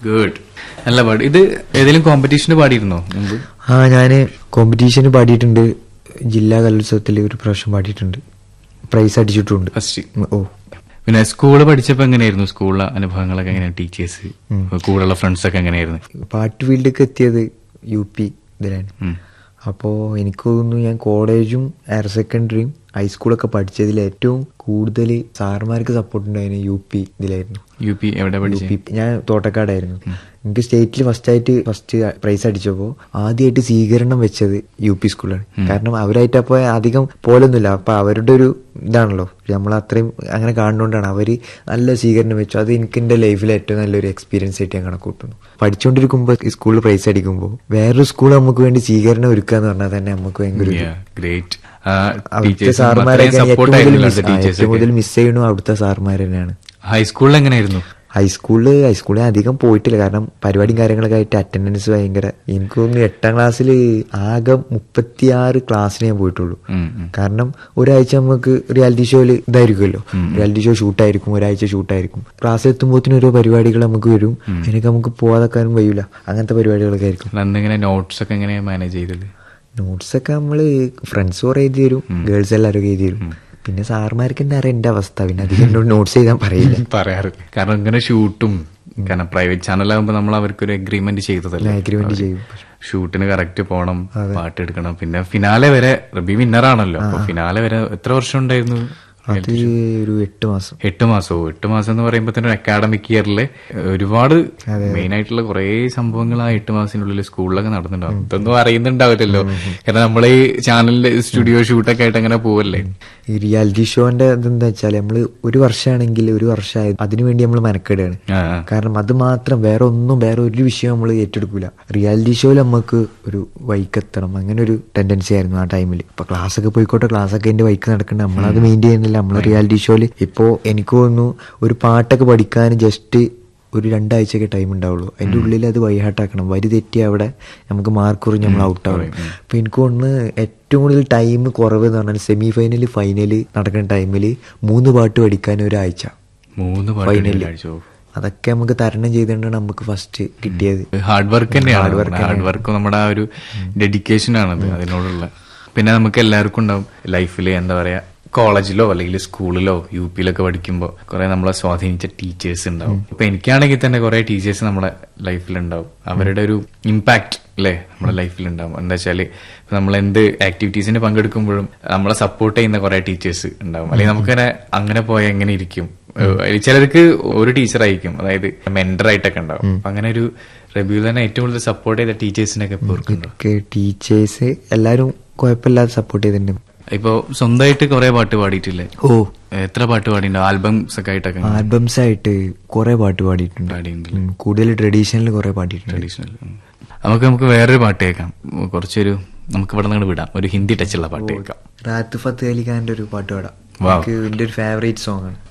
Good നല്ല പാട്ട് ഇത് ഏതെങ്കിലും കോമ്പറ്റീഷന് പാടിയിരുന്നോ മുമ്പ് ആ ഞാൻ കോമ്പറ്റീഷന് പാടിയിട്ടുണ്ട് ജില്ലാ കലോത്സവത്തിൽ ഒരു പ്രാവശ്യം പാടിയിട്ടുണ്ട് പ്രൈസ് അടിച്ചിട്ടുണ്ട് ഫസ്റ്റ് ഓ പിന്നെ സ്കൂള് പഠിച്ചപ്പോ എങ്ങനെയായിരുന്നു സ്കൂളിലെ അനുഭവങ്ങളൊക്കെ എങ്ങനെയാണ് ടീച്ചേഴ്സ് കൂടെയുള്ള ഫ്രണ്ട്സ് ഒക്കെ എങ്ങനെയായിരുന്നു പാട്ട് ഫീൽഡിലേക്ക് എത്തിയത് യു പി ഇതിലാണ് ഉം. അപ്പോൾ എനിക്ക് തോന്നുന്നു ഞാൻ കോളേജും ഹയർ സെക്കൻഡറിയും ഹൈസ്കൂളൊക്കെ പഠിച്ചതിൽ ഏറ്റവും കൂടുതൽ സാറുമാർക്ക് സപ്പോർട്ട് ഉണ്ടായിരുന്നു യു പി ഇതിലായിരുന്നു യു പി എവിടെ യു പഠിച്ചേ പി ഞാൻ തോട്ടക്കാടായിരുന്നു എനിക്ക് സ്റ്റേറ്റിൽ ഫസ്റ്റ് ആയിട്ട് ഫസ്റ്റ് പ്രൈസ് അടിച്ചപ്പോൾ ആദ്യമായിട്ട് സ്വീകരണം വെച്ചത് യു പി സ്കൂളാണ് കാരണം അവരായിട്ട് അപ്പോൾ അധികം പോലൊന്നുമില്ല അപ്പൊ അവരുടെ ഒരു ഇതാണല്ലോ നമ്മൾ അത്രയും അങ്ങനെ കാണുന്നതുകൊണ്ടാണ് അവര് നല്ല സ്വീകരണം വെച്ചു അത് എനിക്ക് എന്റെ ലൈഫിൽ ഏറ്റവും നല്ലൊരു എക്സ്പീരിയൻസ് ആയിട്ട് ഞാൻ കണക്കൂട്ടുന്നു പഠിച്ചുകൊണ്ടിരിക്കുമ്പോൾ സ്കൂളിൽ പ്രൈസ് അടിക്കുമ്പോൾ വേറൊരു സ്കൂൾ നമുക്ക് വേണ്ടി സ്വീകരണം ഒരുക്കുക എന്ന് പറഞ്ഞാൽ തന്നെ നമുക്ക് ഭയങ്കര ഒരു ഗ്രേറ്റ് അവിടുത്തെ സാറുമാരൊക്കെ ഏറ്റവും കൂടുതൽ സപ്പോർട്ടായിരുന്നു miss- ആ, ഏറ്റവും കൂടുതൽ മിസ് ചെയ്യണു അവിടുത്തെ സാറുമാർ തന്നെയാണ് ഹൈസ്കൂളിൽ എങ്ങനെയായിരുന്നു ഹൈസ്കൂളില് ഹൈസ്കൂളിൽ അധികം പോയിട്ടില്ല കാരണം പരിപാടിയും കാര്യങ്ങളൊക്കെ ആയിട്ട് അറ്റൻഡൻസ് ഭയങ്കര എനിക്ക് തോന്നുന്നു എട്ടാം ക്ലാസ്സിൽ ആകെ മുപ്പത്തിയാറ് ക്ലാസ്സിന് ഞാൻ പോയിട്ടുള്ളൂ ഉം, ഉം. കാരണം ഒരാഴ്ച നമുക്ക് റിയാലിറ്റി ഷോയിൽ ഇതായിരിക്കുമല്ലോ റിയാലിറ്റി ഷോ ഷൂട്ടായിരിക്കും ഒരാഴ്ച ഷൂട്ടായിരിക്കും ക്ലാസ്സിൽ എത്തുമ്പോഴത്തേനും ഓരോ പരിപാടികൾ നമുക്ക് വരും അതിനൊക്കെ നമുക്ക് പോവാതെക്കാനും കഴിയൂല അങ്ങനത്തെ പരിപാടികളൊക്കെ ആയിരിക്കും അന്ന് എങ്ങനെ നോട്ട്സ് ഒക്കെ എങ്ങനെ മാനേജ് ചെയ്തത് നോട്ട്സ് ഒക്കെ നമ്മള് ഫ്രണ്ട്സ് കുറെ എഴുതി തരും ഗേൾസ് എല്ലാവരും എഴുതി തരും പിന്നെ സാറുമാർക്ക് തന്നെ അറിയാം എന്റെ അവസ്ഥ പിന്നെ അധികം എന്നോട് നോട്ട്സ് എഴുതാൻ പറയില്ല പറയാറില്ല കാരണം ഇങ്ങനെ ഷൂട്ടും കാരണം പ്രൈവറ്റ് ചാനലാകുമ്പോൾ നമ്മൾ അവർക്കൊരു അഗ്രിമെന്റ് ചെയ്തതല്ലേ അഗ്രിമെന്റ് ചെയ്യും ഷൂട്ടിന് കറക്റ്റ് പോണം പാട്ട് എടുക്കണം പിന്നെ ഫിനാലെ വരെ റബി വിന്നർ ആണല്ലോ അപ്പൊ ഫിനാലെ വരെ എത്ര വർഷം ഉണ്ടായിരുന്നു അത് ഒരു എട്ട് മാസം എട്ട് മാസവും എട്ട് മാസം എന്ന് പറയുമ്പോൾ തന്നെ അക്കാഡമിക് ഇയറില് ഒരുപാട് മെയിൻ ആയിട്ടുള്ള കുറെ സംഭവങ്ങൾ ആ എട്ട് മാസത്തിനുള്ളിൽ സ്കൂളിലൊക്കെ നടന്നിട്ടുണ്ടാവും ഇതൊന്നും അറിയുന്നുണ്ടാവില്ലല്ലോ കാരണം നമ്മൾ ഈ ചാനലിന്റെ സ്റ്റുഡിയോ ഷൂട്ടൊക്കെ ആയിട്ട് അങ്ങനെ പോവല്ലേ ഈ റിയാലിറ്റി ഷോന്റെ ഇതെന്താ വെച്ചാൽ നമ്മള് ഒരു വർഷമാണെങ്കിൽ ഒരു വർഷമായി അതിനുവേണ്ടി നമ്മൾ മെനക്കെടുകയാണ് ആ, ആ. കാരണം അത് മാത്രം വേറെ ഒന്നും വേറെ ഒരു വിഷയം നമ്മൾ ഏറ്റെടുക്കൂല റിയാലിറ്റി ഷോയിൽ നമുക്ക് ഒരു വൈക്കെത്തണം അങ്ങനെ ഒരു ടെൻഡൻസി ആയിരുന്നു ആ ടൈമിൽ ഇപ്പൊ ക്ലാസ് ഒക്കെ പോയിക്കോട്ടെ ക്ലാസ് ഒക്കെ എന്റെ വൈക്ക് നടക്കണ്ട നമ്മളത് മെയിൻറ്റെയിൻ ചെയ്യുന്നില്ല നമ്മൾ റിയാലിറ്റി ഷോയിൽ ഇപ്പോ എനിക്ക് തോന്നുന്നു ഒരു പാട്ടൊക്കെ പഠിക്കാൻ ജസ്റ്റ് ഒരു രണ്ടാഴ്ചയൊക്കെ ടൈം ഉണ്ടാവുള്ളൂ അതിന്റെ ഉള്ളിൽ അത് വൈഹാട്ടാക്കണം വരി തെറ്റി അവിടെ നമുക്ക് മാർക്ക് കുറഞ്ഞ് നമ്മൾ ഔട്ടാവും അപ്പൊ എനിക്ക് തോന്നുന്നു ഏറ്റവും കൂടുതൽ ടൈം കുറവ് എന്ന് പറഞ്ഞാൽ സെമി ഫൈനൽ ഫൈനൽ നടക്കുന്ന ടൈമിൽ മൂന്ന് പാട്ട് പഠിക്കാൻ ഒരാഴ്ച മൂന്ന് പാട്ട് ഫൈനലിൽ കാഴ്ച അതൊക്കെ നമുക്ക് തരണം ചെയ്തുകൊണ്ടാണ് നമുക്ക് ഫസ്റ്റ് കിട്ടിയത് ഹാർഡ് വർക്ക് തന്നെയാണ് ഹാർഡ് വർക്ക് നമ്മുടെ ആ ഒരു ഡെഡിക്കേഷൻ ആണത് അതിനോടുള്ള പിന്നെ നമുക്ക് എല്ലാവർക്കും ഉണ്ടാവും ലൈഫിൽ എന്താ പറയാ കോളേജിലോ അല്ലെങ്കിൽ സ്കൂളിലോ യു പിയിലൊക്കെ പഠിക്കുമ്പോൾ കുറെ നമ്മളെ സ്വാധീനിച്ച ടീച്ചേഴ്സ് ഉണ്ടാവും ഇപ്പൊ എനിക്കാണെങ്കിൽ തന്നെ കുറെ ടീച്ചേഴ്സ് നമ്മുടെ ലൈഫിലുണ്ടാവും അവരുടെ ഒരു ഇമ്പാക്ട് അല്ലേ നമ്മുടെ ലൈഫിലുണ്ടാവും എന്താ വെച്ചാല് നമ്മൾ എന്ത് ആക്ടിവിറ്റീസിന് പങ്കെടുക്കുമ്പോഴും നമ്മളെ സപ്പോർട്ട് ചെയ്യുന്ന കുറെ ടീച്ചേഴ്സ് ഉണ്ടാവും അല്ലെങ്കിൽ നമുക്കങ്ങനെ അങ്ങനെ പോയാൽ എങ്ങനെ ഇരിക്കും ഏഹ് ചിലർക്ക് ഒരു ടീച്ചറായിരിക്കും അതായത് മെന്റർ ആയിട്ടൊക്കെ ഉണ്ടാവും അപ്പൊ അങ്ങനെ ഒരു റബിയിൽ തന്നെ ഏറ്റവും കൂടുതൽ സപ്പോർട്ട് ചെയ്ത ടീച്ചേഴ്സിനൊക്കെ ഇപ്പൊ ഓർക്കുന്നുണ്ടോ ടീച്ചേഴ്സ് എല്ലാവരും കുഴപ്പമില്ലാതെ സപ്പോർട്ട് ചെയ്തിട്ടുണ്ട് ഇപ്പൊ സ്വന്തമായിട്ട് കുറെ പാട്ട് പാടിയിട്ടില്ലേ ഓ എത്ര പാട്ട് പാടിയിട്ടുണ്ടോ ആൽബംസ് ഒക്കെ ആയിട്ടൊക്കെ ആൽബംസ് ആയിട്ട് കുറെ പാട്ട് പാടിയിട്ടുണ്ട് പാടിയിട്ടുണ്ട് ഉം, കൂടുതൽ ട്രഡീഷണൽ കുറെ പാടിയിട്ടുണ്ട് ട്രഡീഷണൽ നമുക്ക് നമുക്ക് വേറൊരു പാട്ട് കേൾക്കാം കുറച്ചൊരു നമുക്ക് ഇവിടെ നിന്ന് വിടാം ഒരു ഹിന്ദി ടച്ചുള്ള പാട്ട് കേൾക്കാം റാത്ത് ഫത്ത് അലി ഖാന്റെ ഒരു പാട്ട് പാടാം Wow. എനിക്ക് എന്റെ ഒരു ഫേവറേറ്റ് സോങ് ആണ്